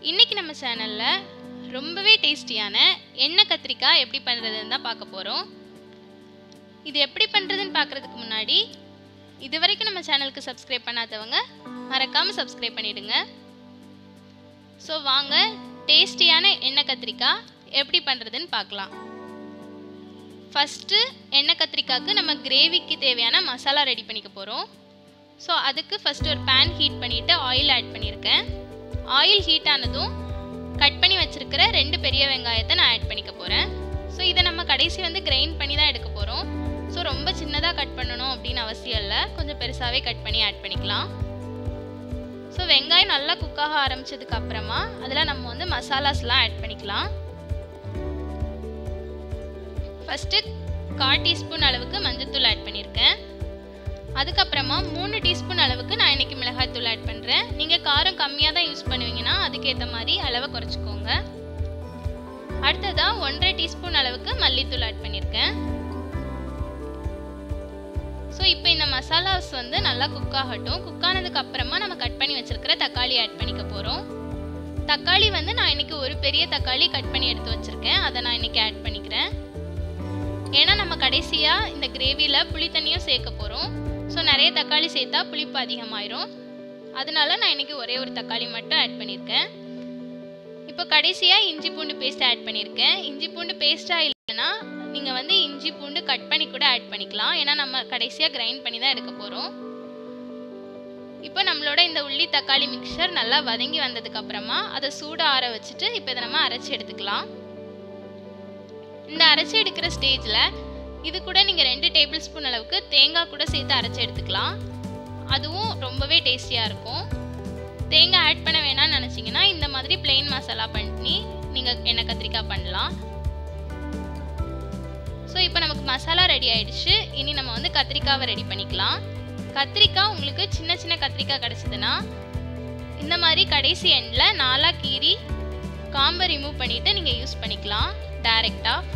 இன்னைக்கு நம்ம சேனலில் ரொம்பவே டேஸ்டியான எண்ணெய் கத்திரிக்காய் எப்படி பண்ணுறதுன்னு தான் பார்க்க போகிறோம் இது எப்படி பண்ணுறதுன்னு பார்க்குறதுக்கு முன்னாடி இது வரைக்கும் நம்ம சேனலுக்கு சப்ஸ்கிரைப் பண்ணாதவங்க மறக்காமல் சப்ஸ்கிரைப் பண்ணிடுங்க ஸோ வாங்க டேஸ்டியான எண்ணெய் கத்திரிக்காய் எப்படி பண்ணுறதுன்னு பார்க்கலாம் ஃபஸ்ட்டு எண்ணெய் கத்திரிக்காய்க்கு நம்ம கிரேவிக்கு தேவையான மசாலா ரெடி பண்ணிக்க போகிறோம் ஸோ அதுக்கு ஃபஸ்ட்டு ஒரு பேன் ஹீட் பண்ணிவிட்டு ஆயில் ஆட் பண்ணியிருக்கேன் ஆயில் ஹீட் ஆனதும் கட் பண்ணி வச்சுருக்கிற ரெண்டு பெரிய வெங்காயத்தை நான் ஆட் பண்ணிக்க போகிறேன் ஸோ இதை நம்ம கடைசி வந்து கிரைண்ட் பண்ணி தான் எடுக்க போகிறோம் ஸோ ரொம்ப சின்னதாக கட் பண்ணணும் அப்படின்னு அவசியம் இல்லை கொஞ்சம் பெருசாகவே கட் பண்ணி ஆட் பண்ணிக்கலாம் ஸோ வெங்காயம் நல்லா குக்காக ஆரம்பிச்சதுக்கு அப்புறமா அதில் நம்ம வந்து மசாலாஸ்லாம் ஆட் பண்ணிக்கலாம் ஃபஸ்ட்டு கால் டீஸ்பூன் அளவுக்கு மஞ்சத்தூள் ஆட் பண்ணியிருக்கேன் அதுக்கப்புறமா மூணு டீஸ்பூன் அளவுக்கு நான் இன்றைக்கி மிளகாய்த்தூள் ஆட் பண்ணுறேன் நீங்கள் காரம் கம்மியாக தான் யூஸ் பண்ணுவீங்கன்னா அதுக்கேற்ற மாதிரி அளவை குறைச்சிக்கோங்க அடுத்ததாக ஒன்றரை டீஸ்பூன் அளவுக்கு மல்லித்தூள் ஆட் பண்ணியிருக்கேன் ஸோ இப்போ இந்த மசாலாஸ் வந்து நல்லா குக் ஆகட்டும் குக் ஆனதுக்கு அப்புறமா நம்ம கட் பண்ணி வச்சிருக்கிற தக்காளி ஆட் பண்ணிக்க போகிறோம் தக்காளி வந்து நான் இன்னைக்கு ஒரு பெரிய தக்காளி கட் பண்ணி எடுத்து வச்சிருக்கேன் அதை நான் இன்னைக்கு ஆட் பண்ணிக்கிறேன் ஏன்னா நம்ம கடைசியாக இந்த கிரேவியில் புளி தண்ணியும் சேர்க்க போகிறோம் ஸோ நிறைய தக்காளி சேர்த்தா புளிப்பு அதிகமாயிரும் அதனால நான் இன்னைக்கு ஒரே ஒரு தக்காளி மட்டும் ஆட் பண்ணியிருக்கேன் இப்போ கடைசியாக இஞ்சி பூண்டு பேஸ்ட் ஆட் பண்ணியிருக்கேன் இஞ்சி பூண்டு பேஸ்ட்டாக இல்லைன்னா நீங்கள் வந்து இஞ்சி பூண்டு கட் பண்ணி கூட ஆட் பண்ணிக்கலாம் ஏன்னா நம்ம கடைசியாக கிரைண்ட் பண்ணி தான் எடுக்க போகிறோம் இப்போ நம்மளோட இந்த உள்ளி தக்காளி மிக்சர் நல்லா வதங்கி வந்ததுக்கு அப்புறமா அதை சூட ஆற வச்சுட்டு இப்போ இதை நம்ம அரைச்சி எடுத்துக்கலாம் இந்த அரைச்சி எடுக்கிற ஸ்டேஜில் இது கூட நீங்கள் ரெண்டு டேபிள் ஸ்பூன் அளவுக்கு தேங்காய் கூட சேர்த்து அரைச்சி எடுத்துக்கலாம் அதுவும் ரொம்பவே டேஸ்டியாக இருக்கும் தேங்காய் ஆட் பண்ண வேணாம்னு நினச்சிங்கன்னா இந்த மாதிரி பிளெயின் மசாலா பண்ணி நீங்கள் எண்ணெய் கத்திரிக்காய் பண்ணலாம் ஸோ இப்போ நமக்கு மசாலா ரெடி ஆயிடுச்சு இனி நம்ம வந்து கத்திரிக்காவை ரெடி பண்ணிக்கலாம் கத்திரிக்காய் உங்களுக்கு சின்ன சின்ன கத்திரிக்காய் கிடச்சிதுன்னா இந்த மாதிரி கடைசி எண்டில் நாலாக கீறி காம்பை ரிமூவ் பண்ணிவிட்டு நீங்கள் யூஸ் பண்ணிக்கலாம் டைரெக்டாக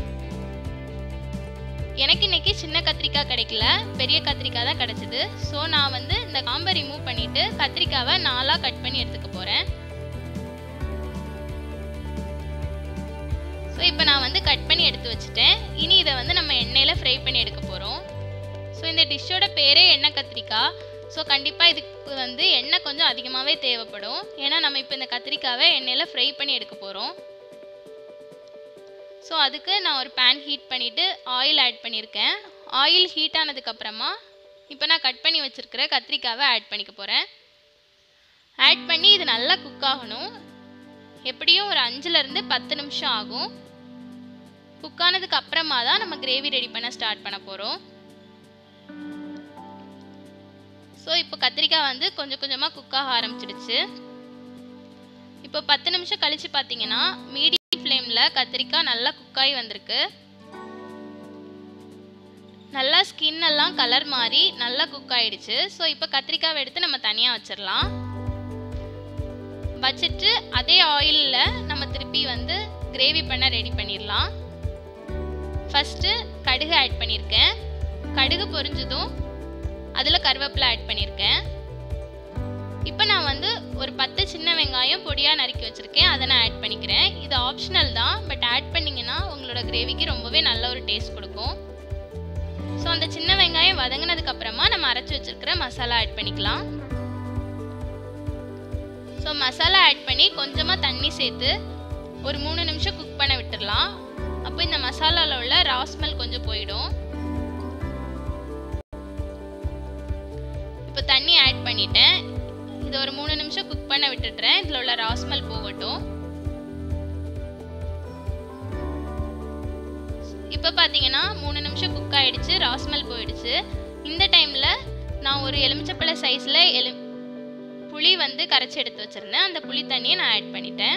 எனக்கு இன்னைக்கு சின்ன கத்திரிக்காய் கிடைக்கல பெரிய கத்திரிக்காய் தான் கிடைச்சிது ஸோ நான் வந்து இந்த காம்பை ரிமூவ் பண்ணிவிட்டு கத்திரிக்காவை நாலாக கட் பண்ணி எடுத்துக்க போகிறேன் ஸோ இப்போ நான் வந்து கட் பண்ணி எடுத்து வச்சுட்டேன் இனி இதை வந்து நம்ம எண்ணெயில் ஃப்ரை பண்ணி எடுக்க போகிறோம் ஸோ இந்த டிஷ்ஷோட பேரே எண்ணெய் கத்திரிக்காய் ஸோ கண்டிப்பாக இதுக்கு வந்து எண்ணெய் கொஞ்சம் அதிகமாகவே தேவைப்படும் ஏன்னா நம்ம இப்போ இந்த கத்திரிக்காவை எண்ணெயில் ஃப்ரை பண்ணி எடுக்க போகிறோம் ஸோ அதுக்கு நான் ஒரு பேன் ஹீட் பண்ணிவிட்டு ஆயில் ஆட் பண்ணியிருக்கேன் ஆயில் ஹீட் ஆனதுக்கப்புறமா இப்போ நான் கட் பண்ணி வச்சுருக்கிற கத்திரிக்காவை ஆட் பண்ணிக்க போகிறேன் ஆட் பண்ணி இது நல்லா குக் ஆகணும் எப்படியும் ஒரு அஞ்சுலேருந்து பத்து நிமிஷம் ஆகும் குக் ஆனதுக்கு அப்புறமா தான் நம்ம கிரேவி ரெடி பண்ண ஸ்டார்ட் பண்ண போகிறோம் ஸோ இப்போ கத்திரிக்காய் வந்து கொஞ்சம் கொஞ்சமாக குக் ஆக ஆரம்பிச்சிடுச்சு இப்போ பத்து நிமிஷம் கழித்து பார்த்தீங்கன்னா மீடியம் ஃப்ளேமில் கத்திரிக்காய் நல்லா குக்காகி வந்திருக்கு நல்லா ஸ்கின் எல்லாம் கலர் மாறி நல்லா குக் ஆயிடுச்சு ஸோ இப்போ கத்திரிக்காவை எடுத்து நம்ம தனியாக வச்சிடலாம் வச்சுட்டு அதே ஆயிலில் நம்ம திருப்பி வந்து கிரேவி பண்ண ரெடி பண்ணிடலாம் ஃபஸ்ட்டு கடுகு ஆட் பண்ணியிருக்கேன் கடுகு பொரிஞ்சதும் அதில் கருவேப்பிலை ஆட் பண்ணியிருக்கேன் இப்போ நான் வந்து ஒரு பத்து சின்ன வெங்காயம் பொடியாக நறுக்கி வச்சுருக்கேன் அதை நான் ஆட் பண்ணிக்கிறேன் இது ஆப்ஷனல் தான் பட் ஆட் பண்ணிங்கன்னா உங்களோட கிரேவிக்கு ரொம்பவே நல்ல ஒரு டேஸ்ட் கொடுக்கும் ஸோ அந்த சின்ன வெங்காயம் வதங்கினதுக்கு அப்புறமா நம்ம அரைச்சி வச்சுருக்கிற மசாலா ஆட் பண்ணிக்கலாம் ஸோ மசாலா ஆட் பண்ணி கொஞ்சமாக தண்ணி சேர்த்து ஒரு மூணு நிமிஷம் குக் பண்ண விட்டுடலாம் அப்போ இந்த மசாலாவில் உள்ள ராஸ்மெல் கொஞ்சம் போயிடும் இப்போ தண்ணி ஆட் பண்ணிட்டேன் இது ஒரு மூணு நிமிஷம் குக் பண்ண விட்டுடுறேன் இதில் உள்ள ராஸ்மல் போகட்டும் இப்போ பார்த்தீங்கன்னா மூணு நிமிஷம் குக் ஆகிடுச்சு ராஸ்மல் போயிடுச்சு இந்த டைமில் நான் ஒரு எலுமிச்சப்பழ சைஸில் எலு புளி வந்து கரைச்சி எடுத்து வச்சுருந்தேன் அந்த புளி தண்ணியை நான் ஆட் பண்ணிட்டேன்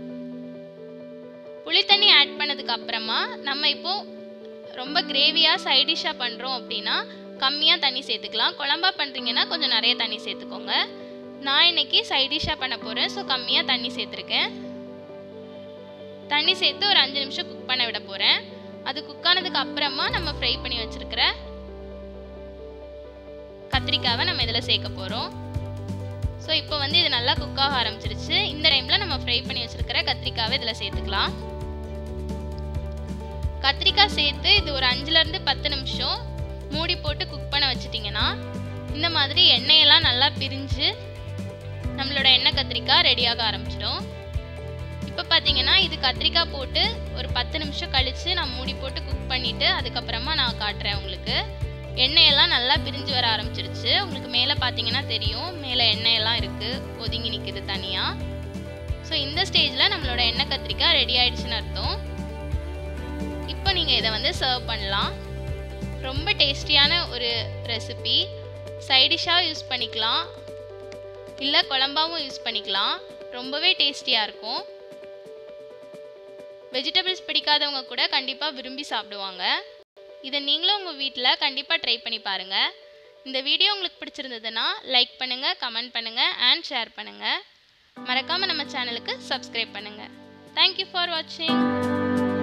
புளி தண்ணி ஆட் பண்ணதுக்கு அப்புறமா நம்ம இப்போது ரொம்ப கிரேவியாக சைடிஷாக பண்ணுறோம் அப்படின்னா கம்மியாக தண்ணி சேர்த்துக்கலாம் குழம்பா பண்ணுறீங்கன்னா கொஞ்சம் நிறைய தண்ணி சேர்த்துக்கோங்க நான் இன்னைக்கு சைடிஷாக பண்ண போகிறேன் ஸோ கம்மியாக தண்ணி சேர்த்துருக்கேன் தண்ணி சேர்த்து ஒரு அஞ்சு நிமிஷம் குக் பண்ண விட போகிறேன் அது குக் ஆனதுக்கு அப்புறமா நம்ம ஃப்ரை பண்ணி வச்சுருக்கிற கத்திரிக்காவை நம்ம இதில் சேர்க்க போகிறோம் ஸோ இப்போ வந்து இது நல்லா குக் ஆக ஆரம்பிச்சிருச்சு இந்த டைமில் நம்ம ஃப்ரை பண்ணி வச்சுருக்கிற கத்திரிக்காவை இதில் சேர்த்துக்கலாம் கத்திரிக்காய் சேர்த்து இது ஒரு அஞ்சுலேருந்து பத்து நிமிஷம் மூடி போட்டு குக் பண்ண வச்சிட்டிங்கன்னா இந்த மாதிரி எண்ணெயெல்லாம் நல்லா பிரிஞ்சு நம்மளோட எண்ணெய் கத்திரிக்காய் ரெடியாக ஆரம்பிச்சிடும் இப்போ பார்த்தீங்கன்னா இது கத்திரிக்காய் போட்டு ஒரு பத்து நிமிஷம் கழித்து நான் மூடி போட்டு குக் பண்ணிவிட்டு அதுக்கப்புறமா நான் காட்டுறேன் உங்களுக்கு எண்ணெயெல்லாம் நல்லா பிரிஞ்சு வர ஆரம்பிச்சிருச்சு உங்களுக்கு மேலே பார்த்தீங்கன்னா தெரியும் மேலே எண்ணெயெல்லாம் இருக்குது ஒதுங்கி நிற்குது தனியாக ஸோ இந்த ஸ்டேஜில் நம்மளோட எண்ணெய் கத்திரிக்காய் ரெடி ஆயிடுச்சுன்னு அர்த்தம் இப்போ நீங்கள் இதை வந்து சர்வ் பண்ணலாம் ரொம்ப டேஸ்டியான ஒரு ரெசிபி சைடிஷாக யூஸ் பண்ணிக்கலாம் இல்லை குழம்பாவும் யூஸ் பண்ணிக்கலாம் ரொம்பவே டேஸ்டியாக இருக்கும் வெஜிடபிள்ஸ் பிடிக்காதவங்க கூட கண்டிப்பாக விரும்பி சாப்பிடுவாங்க இதை நீங்களும் உங்கள் வீட்டில் கண்டிப்பாக ட்ரை பண்ணி பாருங்கள் இந்த வீடியோ உங்களுக்கு பிடிச்சிருந்ததுன்னா லைக் பண்ணுங்கள் கமெண்ட் பண்ணுங்கள் அண்ட் ஷேர் பண்ணுங்கள் மறக்காமல் நம்ம சேனலுக்கு சப்ஸ்கிரைப் பண்ணுங்கள் தேங்க்யூ ஃபார் வாட்சிங்